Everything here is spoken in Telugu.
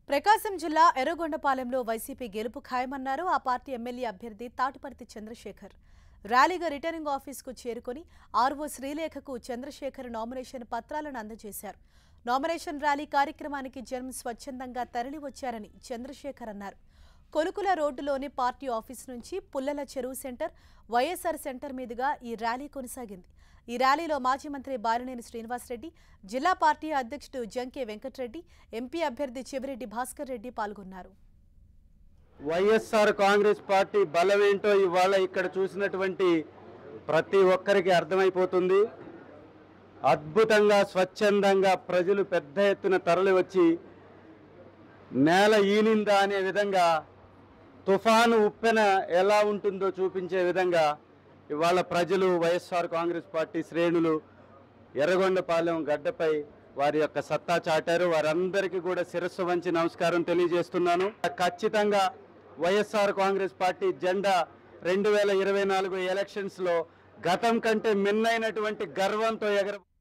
ప్రకాశం జిల్లా ఎర్రగొండపాలెంలో వైసీపీ గెలుపు ఖాయమన్నారు ఆ పార్టీ ఎమ్మెల్యే అభ్యర్థి తాటిపర్తి చంద్రశేఖర్ ర్యాలీగా రిటర్నింగ్ ఆఫీసుకు చేరుకొని ఆర్వో శ్రీలేఖకు చంద్రశేఖర్ నామినేషన్ పత్రాలను అందజేశారు నామినేషన్ ర్యాలీ కార్యక్రమానికి జనం స్వచ్ఛందంగా తరలి వచ్చారని చంద్రశేఖర్ అన్నారు కొలుకుల రోడ్డులోని పార్టీ ఆఫీస్ నుంచి పుల్లల చెరువు సెంటర్ వైఎస్ఆర్ సెంటర్ మీదుగా ఈ ర్యాలీ కొనసాగింది ఈ ర్యాలీలో మాజీ మంత్రి బాలినేని శ్రీనివాసరెడ్డి జిల్లా పార్టీ అధ్యక్షుడు జంకే వెంకటరెడ్డి ఎంపీ అభ్యర్థి చెవిరెడ్డి భాస్కర్ రెడ్డి పాల్గొన్నారు వైఎస్ఆర్ కాంగ్రెస్ పార్టీ బలమేంటో ఇవాళ ఇక్కడ చూసినటువంటి ప్రతి ఒక్కరికి అర్థమైపోతుంది అద్భుతంగా స్వచ్ఛందంగా ప్రజలు పెద్ద ఎత్తున తరలి వచ్చి నేల ఈనిందా అనే విధంగా తుఫాను ఉప్పెన ఎలా ఉంటుందో చూపించే విధంగా ఇవాళ ప్రజలు వైఎస్ఆర్ కాంగ్రెస్ పార్టీ శ్రేణులు ఎర్రగొండపాలెం గడ్డపై వారి యొక్క సత్తా చాటారు వారందరికీ కూడా శిరస్సు వంచి నమస్కారం తెలియజేస్తున్నాను ఖచ్చితంగా వైఎస్ఆర్ కాంగ్రెస్ పార్టీ జెండా రెండు వేల ఇరవై నాలుగు ఎలక్షన్స్లో గతం కంటే మిన్నైనటువంటి గర్వంతో ఎగర